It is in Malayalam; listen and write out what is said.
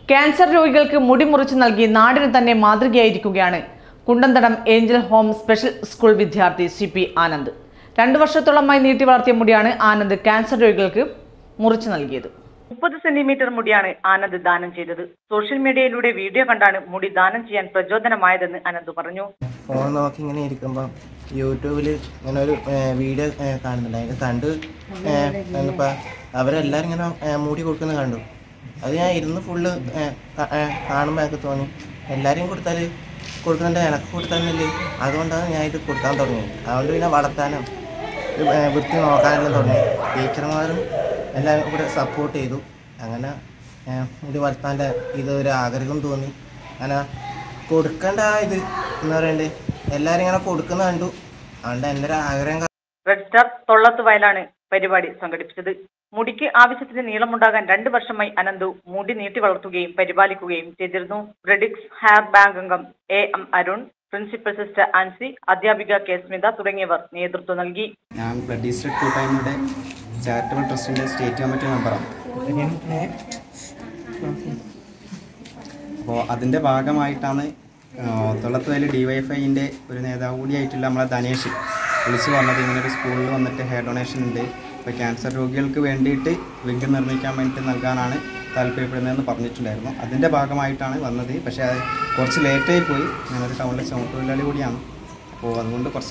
ക്യാൻസർ രോഗികൾക്ക് മുടി മുറിച്ചു നൽകി നാടിന് തന്നെ മാതൃകയായിരിക്കുകയാണ് Kundanthadam angel home special school വിദ്യാർത്ഥി സി പി ആനന്ദ് രണ്ടു വർഷത്തോളമായി നീട്ടി വളർത്തിയ മുടിയാണ് ആനന്ദ് ക്യാൻസർ രോഗികൾക്ക് മുറിച്ചു നൽകിയത് മുപ്പത് സെന്റിമീറ്റർ മുടിയാണ് ആനന്ദ് ദാനം ചെയ്തത് സോഷ്യൽ മീഡിയയിലൂടെ വീഡിയോ കണ്ടാണ് മുടി ദാനം ചെയ്യാൻ പ്രചോദനമായതെന്ന് അനന്ത് പറഞ്ഞു ഫോൺ നോക്കി ഇങ്ങനെ ഇരിക്കുമ്പോൾ യൂട്യൂബിൽ ഇങ്ങനെ ഒരു ഏഹ്, വീഡിയോ ഏഹ്, കാണുന്നുണ്ട് അതിൽ കണ്ട് ഇപ്പോൾ അവരെല്ലാവരും ഇങ്ങനെ ഏഹ്, മൂടി കൊടുക്കുന്നത് കണ്ടു അത് ഞാൻ ഇരുന്ന് ഫുള്ള് കാണുമ്പോൾ എനിക്ക് തോന്നി എല്ലാവരെയും കൊടുത്താൽ കൊടുക്കുന്നുണ്ട് എനക്ക് കൊടുത്താലല്ലേ അതുകൊണ്ടാണ് ഞാൻ ഇത് കൊടുക്കാൻ തുടങ്ങിയത് അതുകൊണ്ട് പിന്നെ വളർത്താനും ഇത്, ഏഹ്, വൃത്തി നോക്കാനെല്ലാം തുടങ്ങി ടീച്ചർമാരും എല്ലാവരും കൂടെ സപ്പോർട്ട് ചെയ്തു അങ്ങനെ ഏഹ്, മുടി വളർത്താൻ്റെ ഇത് ഒരു ആഗ്രഹം തോന്നി അങ്ങനെ കൊടുക്കേണ്ട ആ ഇത് എന്ന് പറയണ്ടേ എല്ലാവരും ഇങ്ങനെ കൊടുക്കുന്ന കണ്ടു അതുകൊണ്ട് എൻ്റെ ഒരു ആഗ്രഹം റെഡ് സ്റ്റാർ തൊള്ളത്ത് വയലാണ് പരിപാടി സംഘടിപ്പിച്ചത് മുടിക്ക് ആവശ്യത്തിന് നീളമുണ്ടാകാൻ രണ്ട് വർഷമായി അനന്തു മുടി നീട്ടി വളർത്തുകയും പരിപാലിക്കുകയും ചെയ്തിരുന്നു റെഡിക്സ് ഹെയർ ബാങ്ക് അംഗം A M Arun principal sister Ancy അധ്യാപിക കെ സ്മിത തുടങ്ങിയവർ നേതൃത്വം നൽകി ഞാൻ ബ്ലഡ് ഈസ്റ്റർ കൂട്ടായ്മയുടെ ചാരിറ്റബിൾ ട്രസ്റ്റിൻ്റെ സ്റ്റേറ്റ് കമ്മിറ്റി മെമ്പറാണ് അപ്പോൾ അതിൻ്റെ ഭാഗമായിട്ടാണ് തൊള്ളത്തുവയൽ ഡി വൈ എഫ് ഐൻ്റെ ഒരു നേതാവ് കൂടിയായിട്ടുള്ള നമ്മളെ ധനേഷ് വിളിച്ചു പറഞ്ഞത് ഇങ്ങനെ ഒരു സ്കൂളിൽ വന്നിട്ട് ഹെയർ ഡൊണേഷൻ ഉണ്ട് ഇപ്പോൾ ക്യാൻസർ രോഗികൾക്ക് വേണ്ടിയിട്ട് വിഗ് നിർമ്മിക്കാൻ വേണ്ടിയിട്ട് നൽകാനാണ് താല്പര്യപ്പെടുന്നതെന്ന് പറഞ്ഞിട്ടുണ്ടായിരുന്നു അതിൻ്റെ ഭാഗമായിട്ടാണ് വന്നത് പക്ഷേ അത് കുറച്ച് ലേറ്റായി പോയി ഞാനൊരു ടൗണിലെ ചുമട്ടുതൊഴിലാളി കൂടിയാണ് അപ്പോൾ അതുകൊണ്ട് കുറച്ച്